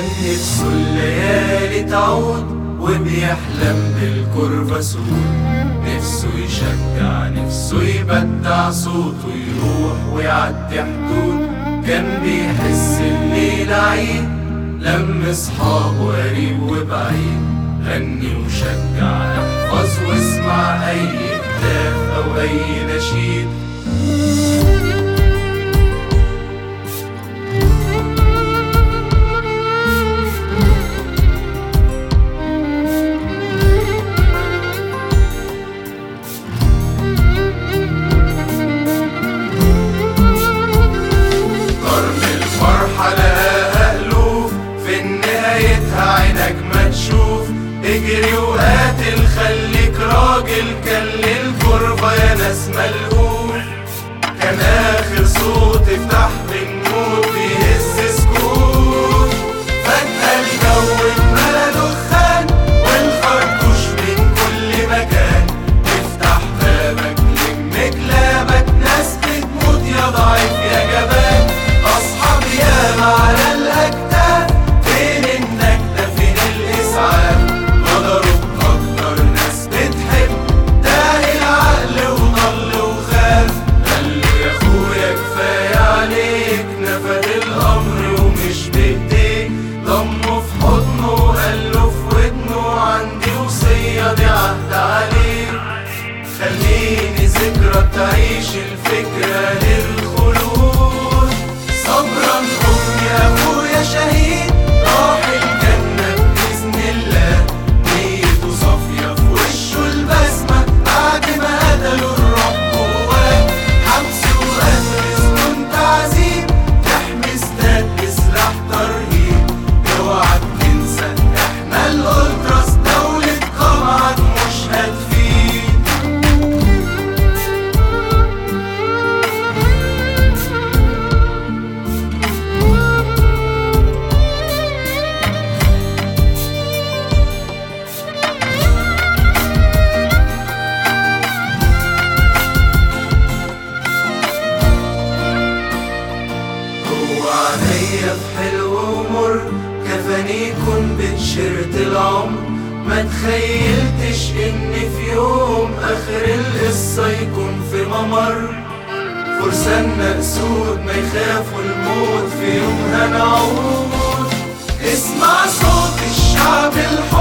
نفسه الليالي تعود وبيحلم بالكرفسون نفسه يشجع نفسه يبدع صوته يروح ويعدي حدود كان بيحس الليلة عيد لم اصحابه قريب وبعيد غني وشجع احفظ واسمع اي هتاف او اي نشيد ضرب الفرحة لها ألوف في نهايتها عينك ما تشوف اجري وقاتل خليك راجل كان للكربة يا ناس ملهوف كان آخر صوت افتح بنموت بيهز سكوت فجأة الجو اتملى دخان والخرطوش من كل مكان افتح بابك لم كلابك ناس بتموت يا ضعيف يا جبان اصحاب ياما على الاكتاف فين النجدة فين الاسعاف غدروا باكتر ناس بتحب تاهي العقل وضل وخاف قالوا يا اخويا كفاية عليك نفد الامر ومش بايديك ضمه في حضنه وقال له في ودنه عندي وصية دي عهد عليك خليني ذكرى تعيش الفكرة للخلود صبرا خد يا ابويا شهيد راح الجنة بإذن الله نيته صافية في وشه البسمة بعد ما قتلوا الروح جواه حبس وقتل سجون تعذيب تحمي استاد بسلاح ترهيب اوعى تنسى احنا الالتراس دولة قمعك مش هتفيد هو عينيا في حلو ومر كفاني يكون بتشيرت العمر ما تخيلتش ان في يوم اخر القصة يكون في ممر فرساننا اسود ما يخافوا الموت في يوم هنعود اسمع صوت الشعب الحر